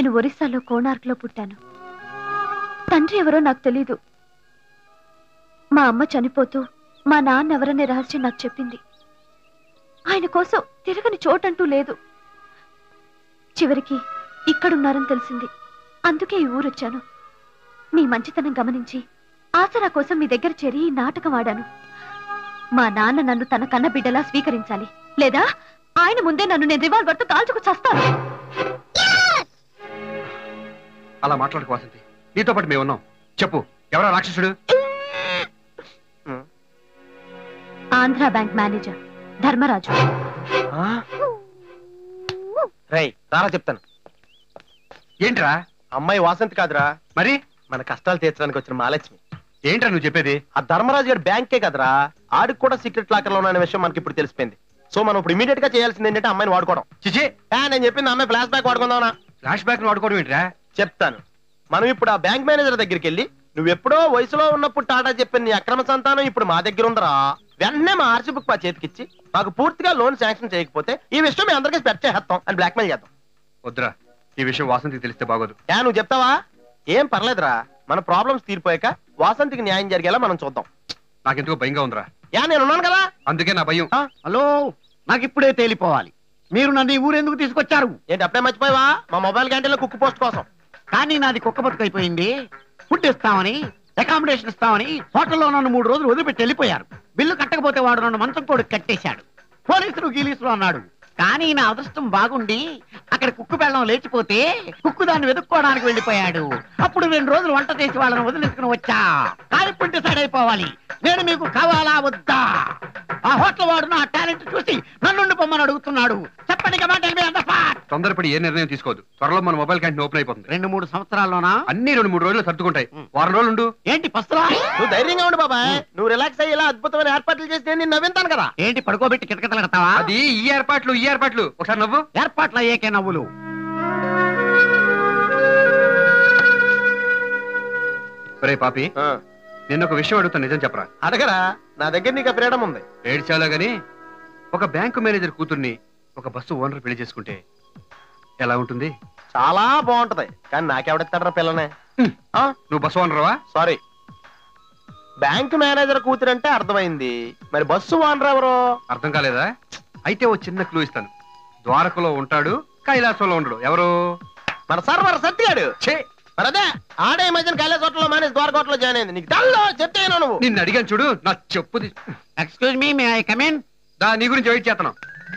నేను ఒరిస్సాలో కోణార్క్లో పుట్టాను తండ్రి ఎవరో నాకు తెలీదు మా అమ్మ చనిపోతూ మా నాన్న ఎవరనే రహస్యం నాకు చెప్పింది ఆయన కోసం తిరగని చోటంటూ లేదు చివరికి ఇక్కడున్నారని తెలిసింది అందుకే ఈ ఊరొచ్చాను మీ మంచితనం గమనించి ఆసరా కోసం మీ దగ్గర చేరి ఈ నాటకం ఆడాను మా నాన్న నన్ను తన కన్న బిడ్డలా స్వీకరించాలి లేదా ఆయన ముందే నన్ను నేను రివాల్వర్తో కాల్చుకు చస్తాను అలా మాట్లాడుకో వసంతి నీతో పాటు మేము ఉన్నాం చెప్పు ఎవరా రాక్షసుడు ఆంధ్ర బ్యాంక్ మేనేజర్ ధర్మరాజు రై రారా చెప్తాను ఏంట్రా అమ్మాయి వాసంతి కాదురా మరి మన కష్టాలు తీర్చడానికి వచ్చిన మహాలక్ష్మి ఏంట్రా నువ్వు చెప్పేది ఆ ధర్మరాజు గారి బ్యాంకే కదరా ఆడికి కూడా సీక్రెట్ లాకర్ లో ఉన్న విషయం మనకి ఇప్పుడు తెలిసిపోయింది సో మనం ఇప్పుడు ఇమీడియట్ గా చేయాల్సింది ఏంటంటే అమ్మాయిని వాడుకోవడం చిచి ఆ, నేను చెప్పింది అమ్మాయి ఫ్లాష్ బ్యాక్ వాడుకుందామనా ఫ్లాష్ బ్యాక్ వాడుకోవడం ఏంట్రా చెప్తాను మనం ఇప్పుడు ఆ బ్యాంక్ మేనేజర్ దగ్గరికి వెళ్ళి నువ్వు ఎప్పుడో వయసులో ఉన్నప్పుడు టాటా చెప్పిన నీ అక్రమ సంతానం ఇప్పుడు మా దగ్గర ఉందరా వెంటనే మా ఆర్సీ బుక్ మా చేతికిచ్చి మాకు పూర్తిగా లోన్ శాంక్షన్ చేయకపోతే ఈ విషయం మీ అందరికీ స్పెట్ చేస్తాం అని బ్లాక్మెయిల్ చేద్దాం వద్దురా ఈ విషయం వాసంతికి తెలిస్తే బాగోదు యా నువ్వు చెప్తావా ఏం పర్లేదురా మన ప్రాబ్లమ్స్ తీరిపోయాక వాసంతికి న్యాయం జరిగేలా మనం చూద్దాం నాకెందుకో భయంగా ఉందిరా యా నేను ఉన్నాను కదా అందుకే నా భయం హలో నాకు ఇప్పుడే తేలిపోవాలి మీరు నన్ను ఈ ఊరెందుకు తీసుకొచ్చారు ఏంటి అప్పుడే మర్చిపోయావా మా మొబైల్ క్యాంటీన్లో కుక్ పోస్ట్ కోసం కానీ నాది కుక్క బతుకైపోయింది ఫుడ్ ఇస్తామని అకామిడేషన్ ఇస్తామని హోటల్లో నన్ను మూడు రోజులు వదిలిపెట్టి వెళ్ళిపోయారు బిల్లు కట్టకపోతే వాడు నన్ను మంచం కోడి కట్టేశాడు పోలీసులు గీలీసులు అన్నాడు కానీ నా అదృష్టం బాగుండి అక్కడ కుక్కు బెల్లం లేచిపోతే కుక్కు దాన్ని వెతుక్కోవడానికి వెళ్ళిపోయాడు అప్పుడు రెండు రోజులు వంట చేసి వాళ్ళని వదిలేసుకుని వచ్చా కానీ ఇప్పుడు డిసైడ్ అయిపోవాలి నేను మీకు కావాలా వద్దా ఆ హోటల్ వాడు నా టాలెంట్ చూసి నన్ను పొమ్మని అడుగుతున్నాడు చెప్పండి మాట తొందరపడి ఏ నిర్ణయం తీసుకోవద్దు త్వరలో మన మొబైల్ క్యాంటీన్ ఓపెన్ అయిపోతుంది రెండు మూడు సంవత్సరాల్లోనా అన్ని రెండు మూడు రోజులు సర్దుకుంటాయి వారం రోజులు ఉండు ఏంటి పస్తులా నువ్వు ధైర్యంగా ఉండు బాబాయ్ నువ్వు రిలాక్స్ అయ్యి ఇలా అద్భుతమైన ఏర్పాట్లు చేసి నేను నవ్వింతాను కదా ఏంటి పడుకోబెట్టి కిటకిటలు కడతావా అది ఈ ఏర్పాట్లు ఈ ఏర్పాట్లు ఒకసారి నవ్వు ఏర్పాట్ల ఏకే నవ్వులు రే పాపి ఆ, నిన్న ఒక విషయం అడుగుతాను నిజం చెప్పరా అడగరా నా దగ్గర నీకు ఫ్రీడమ్ ఉంది ఏడ్చాలో గాని ఒక బ్యాంకు మేనేజర్ కూతుర్ని ఒక బస్సు ఓనర్ పెళ్లి చేసుకుంటే ఎలా ఉంటుంది చాలా బాగుంటది కానీ నాకెవడెత్తాడరా పిల్లనే ఆ, నువ్వు బస్సు ఓనర్వా సారీ బ్యాంక్ మేనేజర్ కూతురు అంటే అర్థమైంది మరి బస్సు ఓనర్ ఎవరు అర్థం కాలేదా అయితే ఓ చిన్న క్లూ ఇస్తాను ద్వారకలో ఉంటాడు కైలాసంలో ఉండడు ఎవరు మన సర్వర్ సత్యాడు ఛే మరి అదే ఆడే ఈ మధ్యన కైలాస్ హోటల్లో మానేసి ద్వారకోటలో జాయిన్ అయింది నీకు డల్లో చెప్తాను నువ్వు నిన్ను అడిగాను చూడు నా చెప్పుది excuse me may I come in దా నీ గురించి వెయిట్ చేస్తున్నాం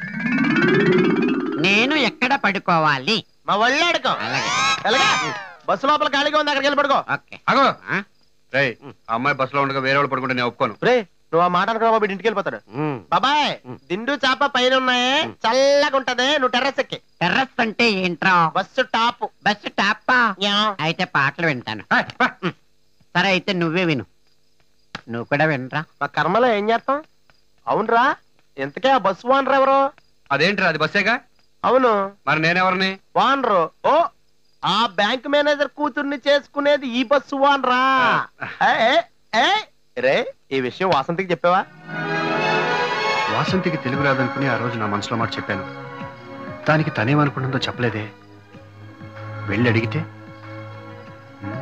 నేను ఎక్కడ పడుకోవాలి మా ఒళ్ళే అడకం అలాగే ఎలాగా బస్సు లోపల ఖాళీగా ఉంది అక్కడికి వెళ్ళి పడుకో ఓకే అగో ఆ? రేయ్ ఆ అమ్మాయి బస్సులో ఉండగా వేరే వాళ్ళు పడుకుంటే నేను ఒప్పుకోను రే నువ్వు ఆ మాట అనుకున్నా బాబు ఇంటికి వెళ్ళిపోతాడు మ్. బాబాయ్ దిండు చాప పైన ఉన్నాయే చల్లగా ఉంటది నువ్వు టెర్రస్ ఎక్కి టెర్రస్ అంటే ఏంట్రా బస్సు టాప్ బస్సు టాపా యా. అయితే పాటలు వింటాను ఏయ్, పా. సరే అయితే నువ్వే విను నువ్వు కూడా వినరా మా కర్మలో ఏం చేస్తాం అవునరా ఇంతకే ఆ బస్సు ఓనర్ ఎవరు అదేంట్రా అది బస్సేగా అవును మరి నేనెవరిని ఓనరు ఓ ఆ బ్యాంక్ మేనేజర్ కూతుర్ని చేసుకునేది ఈ బస్సు ఓనరా ఏ, ఏ, ఏ. రే ఈ విషయం వాసంతికి చెప్పావా వాసంతికి తెలుగు రాదనుకుని ఆ రోజు నా మనసులో మాట చెప్పాను దానికి తనేమనుకుంటుందో చెప్పలేదే వెళ్ళి అడిగితే హ్మ్?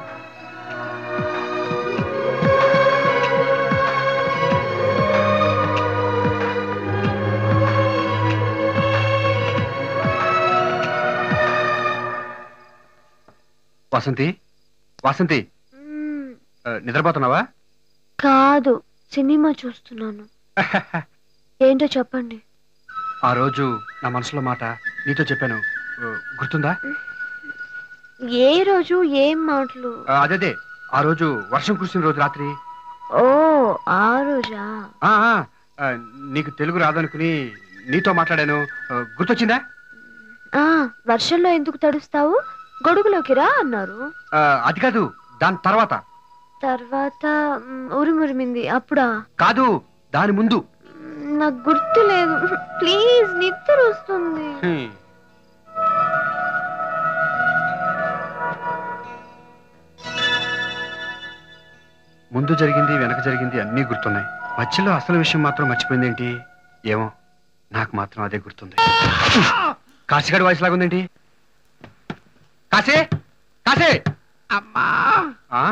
వాసంతి వాసంతి ఆ, నిద్రపోతున్నావా కాదు సినిమా చూస్తున్నాను ఏంటో చెప్పండి ఆ రోజు నా మనసులో మాట నీతో చెప్పాను ఆ, గుర్తుందా ఏ రోజు ఏం మాటలు ఆ, అదే ఆ రోజు వర్షం కురిసిన రోజు రాత్రి ఓ ఆ రోజా ఆ, ఆ, ఆ, నీకు తెలుగు రాదనుకుని నీతో మాట్లాడాను ఆ, గుర్తొచ్చిందా ఆ వర్షంలో ఎందుకు తడుస్తావు గొడుగులోకి రా అన్నారు ఆ, అది కాదు దాని తర్వాత తర్వాత మ్, ఉరిమురిమింది అప్పుడా కాదు దాని ముందు మ్, నాకు గుర్తు లేదు ప్లీజ్ నిద్ర వస్తుంది హ్మ్. ముందు జరిగింది వెనక జరిగింది అన్నీ గుర్తున్నాయి మధ్యలో అసలు విషయం మాత్రం మర్చిపోయింది ఏంటి ఏమో నాకు మాత్రం అదే గుర్తుంది కాశీగాడి వాయిస్ లాగుందేంటి కాసే కాసే అమ్మా ఆ?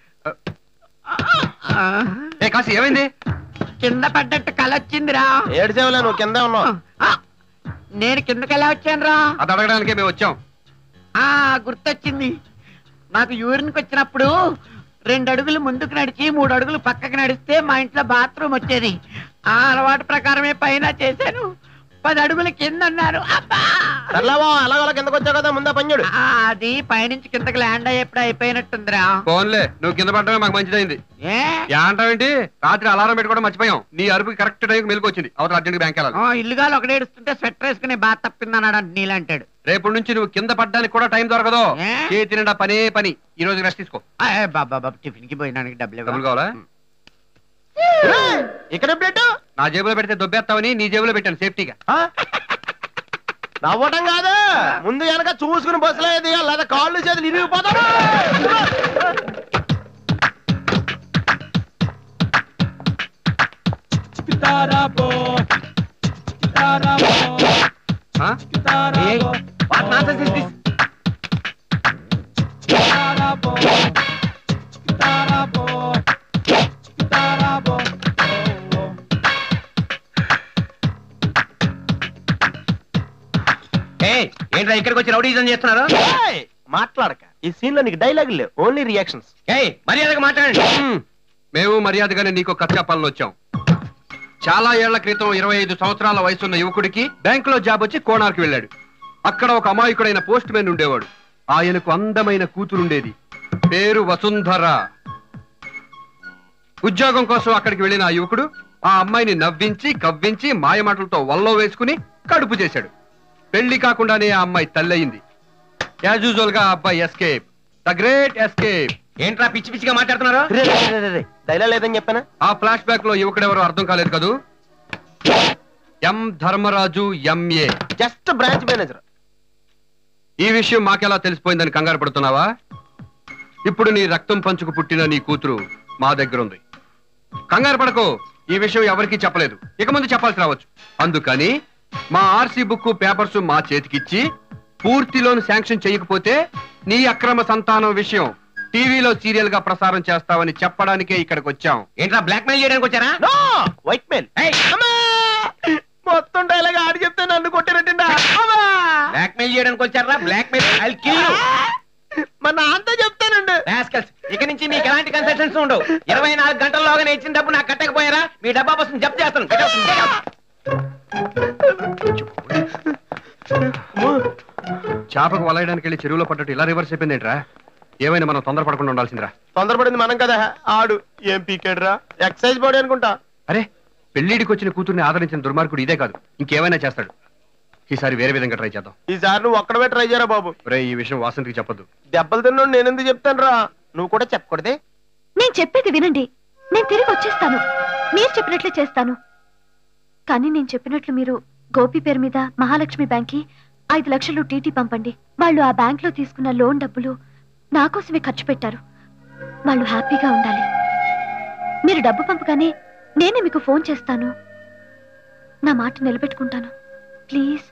ఆ, ఏ కాశీ ఏమైంది కింద పడ్డట్టు కలొచ్చిందిరా ఏడ్చేవలే నువ్వు కింద ఉన్నావు ఆ, నేను కిందకి ఎలా వచ్చానురా అది అడగడానికే మేము వచ్చాం ఆ గుర్తొచ్చింది నాకు యూరిన్కి వచ్చినప్పుడు రెండు అడుగులు ముందుకు నడిచి మూడు అడుగులు పక్కకి నడిస్తే మా ఇంట్లో బాత్రూమ్ వచ్చేది ఆ అలవాటు ప్రకారమే పైన చేశాను పది అడుగులు కింద అన్నారు అబ్బా! సర్లేవా అలాగలా కిందకు వచ్చావు కదా ముందా పంజుడు ఆ, అది పైనుంచి కిందకి ల్యాండ్ అయ్యేప్పుడు అయిపోయినట్టుందిరా ఫోన్లే నువ్వు కింద పడడమే మాకు మంచిదైంది ఏ ఏంటావేంటి రాత్రి అలారం పెట్టుకోవడం మర్చిపోయాం నీ అరుపుకి కరెక్ట్ టైంకి మెలకు వచ్చింది అవతల అర్జెంట్ బ్యాంక్ వెళ్ళాలి ఆ, ఇల్లుగాలు ఒకడే ఏడుస్తుంటే స్వెటర్ వేసుకుని బాగా తప్పిందన్నాడు నీళ్ళంటాడు రేపటి నుంచి నువ్వు కింద పడ్డానికి కూడా టైం దొరకదు ఏ? చేతి నిండా పనే పని ఈ రోజు రెస్ట్ తీసుకో ఆ, ఏ, బాబా బాబా టిఫిన్ కి పోయినానికి డబ్బులు డబ్బులు ఇవ్వాలి. కావాలా ఇక్కడ ప్లేట్ నా జేబులో పెడితే దొబ్బేస్తావని నీ జేబులో పెట్టాను సేఫ్టీగా నవ్వటం కాదు ముందు వెనక చూసుకుని బస్సులో దిగాలి లేదా కాళ్ళు చేతులు ఇరిగిపోతారు ఆ? ఏయ్, what nonsense is this? ఏంట్రా ఇక్కడికి వచ్చి రౌడీజం చేస్తున్నారు ఏయ్, మాట్లాడక ఈ సీన్ లో నీకు డైలాగ్ లేవు ఓన్లీ రియాక్షన్స్ మర్యాదగా మాట్లాడండి మేము మర్యాదగానే నీకు కథ చెప్పాలని వచ్చాం చాలా ఏళ్ల క్రితం ఇరవై ఐదు సంవత్సరాల వయసున్న యువకుడికి బ్యాంకులో జాబ్ వచ్చి కోణార్కి వెళ్ళాడు అక్కడ ఒక అమాయకుడైన పోస్ట్ మ్యాన్ ఉండేవాడు ఆయనకు అందమైన కూతురుండేది పేరు వసుంధర ఉద్యోగం కోసం అక్కడికి వెళ్ళిన ఆ యువకుడు ఆ అమ్మాయిని నవ్వించి కవ్వించి మాయమాటలతో వల్లో వేసుకుని కడుపు చేశాడు పెళ్లి కాకుండానే ఆ అమ్మాయి తల్లయింది యాజ్ యూజువల్ గా ఆ అబ్బాయి ఎస్కేప్ ద గ్రేట్ ఎస్కేప్ ఏంట్రా పిచ్చి పిచ్చిగా మాట్లాడుతున్నారు డైలాగ్ లేదని చెప్పానా ఆ ఫ్లాష్ బ్యాక్ లో యువకుడెవరో అర్థం కాలేదు కదూ ఎం Dharmaraju M A just branch manager ఈ విషయం మాకెలా తెలిసిపోయిందని కంగారు పడుతున్నావా ఇప్పుడు నీ రక్తం పంచుకు పుట్టిన నీ కూతురు మా దగ్గర ఉంది కంగారు పడకు ఈ విషయం ఎవరికీ చెప్పలేదు ఇక ముందు చెప్పాల్సి రావచ్చు అందుకని మా ఆర్సీ బుక్ పేపర్స్ మా చేతికిచ్చి పూర్తి లోన్ శాంక్షన్ చేయకపోతే నీ అక్రమ సంతానం విషయం టీవీలో సీరియల్ గా ప్రసారం చేస్తావని చెప్పడానికే ఇక్కడికి వచ్చాం ఏంట్రా బ్లాక్ మెయిల్ చేయడానికి వచ్చారా నో వైట్ మెయిల్ మొత్తం డైలాగ్ ఆడి చెప్తే నన్ను కొట్టినట్టుండా బ్లాక్ మెయిల్ చేయడానికి వచ్చారా blackmail I kill you మా నాన్నతో చెప్తానండి రాస్కల్స్ ఇక నుంచి మీకు ఎలాంటి కన్సెషన్స్ ఉండవు ఇరవై నాలుగు గంటల్లోగానే ఇచ్చిన డబ్బు నాకు కట్టకపోయారా మీ డబ్బా బస్సును జప్తు చేస్తాను Get out, get out. చేపకు వలయడానికి వెళ్ళి చెరువులో పడ్డట్టు ఇలా రివర్స్ అయిపోయిందేంట్రా ఏమైనా మనం తొందరపడకుండా ఉండాల్సిందిరా తొందరపడింది మనం కదా ఆడు ఏం పీకేడ్రా ఎక్సైజ్ బాడీ అనుకుంటా అరే పెళ్లిడికి వచ్చిన కూతుర్ని ఆదరించిన దుర్మార్గుడు ఇదే కాదు ఇంకేమైనా చేస్తాడు ఈసారి వేరే విధంగా ట్రై చేద్దాం ఈసారి నువ్వు ఒక్కడవే ట్రై చేయరా బాబు రే ఈ విషయం వాసంతికి చెప్పొద్దు దెబ్బలు తిన్నాడు నేను ఎందుకు చెప్తాను రా నువ్వు కూడా చెప్పకూడదే నేను చెప్పేది వినండి నేను తిరిగి వచ్చేస్తాను మీరు చెప్పినట్లే చేస్తాను కానీ నేను చెప్పినట్లు మీరు గోపి పేరు మీద మహాలక్ష్మి బ్యాంక్కి ఐదు లక్షలు టీటీ పంపండి వాళ్ళు ఆ బ్యాంక్లో తీసుకున్న లోన్ డబ్బులు నా కోసమే ఖర్చు పెట్టారు వాళ్ళు హ్యాపీగా ఉండాలి మీరు డబ్బు పంపగానే నేనే మీకు ఫోన్ చేస్తాను నా మాట నిలబెట్టుకుంటాను ప్లీజ్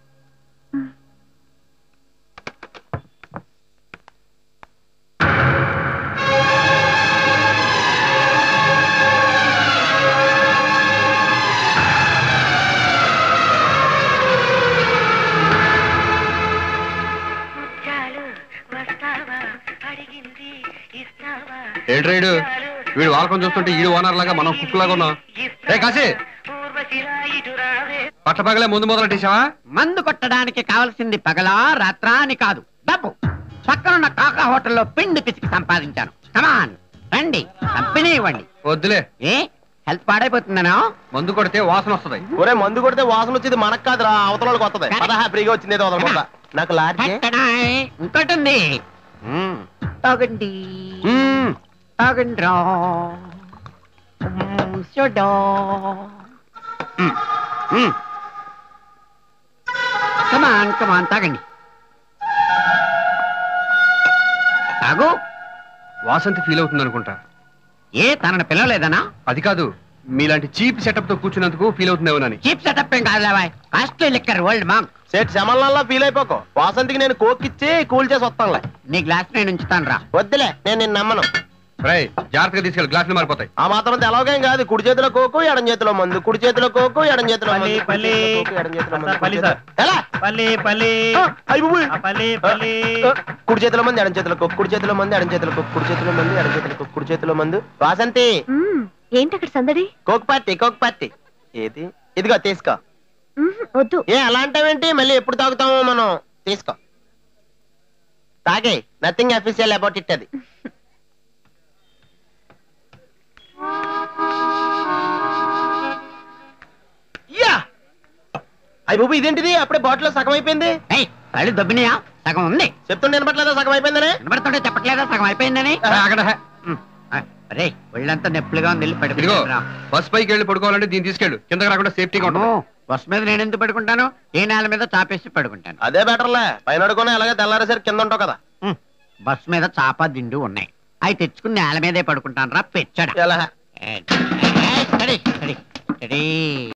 ఏంట్రాయుడు వీడు వాలకం చూస్తుంటే ఈడు ఓనర్ లాగా మనం కుక్ లాగా ఉన్నాం రే కాశీ పట్టపగలే ముందు మొదలెట్టేశావా మందు కొట్టడానికి కావలసింది పగలా రాత్రా అని కాదు డబ్బు పక్కనున్న కాకా హోటల్లో పిండి పిసికి సంపాదించాను కమాన్ రండి కంపెనీ ఇవ్వండి వద్దులే ఏ హెల్త్ పాడైపోతుందనా మందు కొడితే వాసన వస్తుంది ఒరే మందు కొడితే వాసన వచ్చేది మనకు కాదురా అవతల వాళ్ళకి వస్తుంది పద హ్యాపీగా వచ్చింది ఏదో వదలకుండా నాకు లార్జే పట్టడాయ్. ఇంకోటి ఉంది మ్మ్. తాగండి తాగండి రా మ్మ్, సోడా. మ్మ్, మ్మ్. కమాన్ కమాన్ తాగండి తాగు వాసంతి ఫీల్ అవుతుంది అనుకుంటా ఏ తనని పిలవలేదనా అది కాదు మీలాంటి చీప్ సెటప్ తో కూర్చున్నందుకు ఫీల్ అవుతుందేమోనని చీప్ సెటప్ ఏం కాదు లేవా కాస్ట్లీ లిక్కర్ వరల్డ్ మాంక్ సేట్ శమల్లా ఫీల్ అయిపోకు వాసంతికి నేను కోక్ ఇచ్చి కూల్ చేసి వస్తానులే నీ గ్లాస్ నేను ఉంచుతాను రా వద్దులే నేను నిన్ను నమ్మను రై జాగ్రత్తగా తీసుకెళ్ళి గ్లాసులు మారిపోతాయి ఆ మాత్రం అంతా ఎలాగేం కాదు కుడి చేతిలో కోకు ఎడం చేతిలో మందు కుడి చేతిలో కోకు ఎడం చేతిలో మందు పల్లి, కుడి పల్లి. చేతిలో కోకు, ఎడం చేతిలో మందు, సార్, పల్లి కుడి సార్. చేతిలో- ఎలా? పల్లి పల్లి ఆ, అయ్ బాబోయ్. ఆ, పల్లి పల్లి ఆ, కుడి చేతిలో మంది ఎడం చేతిలో కోకు కుడి చేతిలో మంది ఎడం చేతిలో కోకు కుడి చేతిలో మంది ఎడం చేతిలో కోకు కుడి చేతిలో మందు వాసంతి మ్మ్, ఏంటి అక్కడ సందడి కోక్ పార్టీ కోక్ పార్టీ ఏది ఇదిగో తీసుకో మ్మ్, వద్దు ఏ అలా అంటావేంటి మళ్ళీ ఎప్పుడు తాగుతామో మనం తీసుకో తాగే నథింగ్ అఫీషియల్ అబౌట్ ఇట్ అది యా అయ్య బాబు ఇదేంటిది అప్పుడే బాటిల్ సగం అయిపోయింది ఏయ్ కళ్ళు దొబ్బినాయా సగం ఉంది చెప్తుండే వినపట్లేదా సగం అయిపోయిందని వినబడుతుంటే చెప్పట్లేదా సగం అయిపోయిందని అక్కడ అరే ఒళ్ళంతా నొప్పులుగా ఉంది వెళ్ళి ఇదిగో పడుకుంటాను రా. బస్ పైకి వెళ్ళి పడుకోవాలంటే దీన్ని తీసుకెళ్ళు కిందకి రాకుండా సేఫ్టీగా అమ్మో, ఉంటుంది బస్ మీద నేను ఎందుకు పడుకుంటాను ఏ నేల మీద చాపేసి పడుకుంటాను అదే బెటర్లే పైన అడుగునే అలాగే తెల్లారేసరికి కింద ఉంటావు కదా హ్మ్. బస్ మీద చాప దిండు ఉన్నాయి అవి తెచ్చుకుని నేల మీదే పడుకుంటాను రా పెచ్చడా ఎలా ఏయ్, ఏయ్, స్టడీ, స్టడీ, స్టడీ.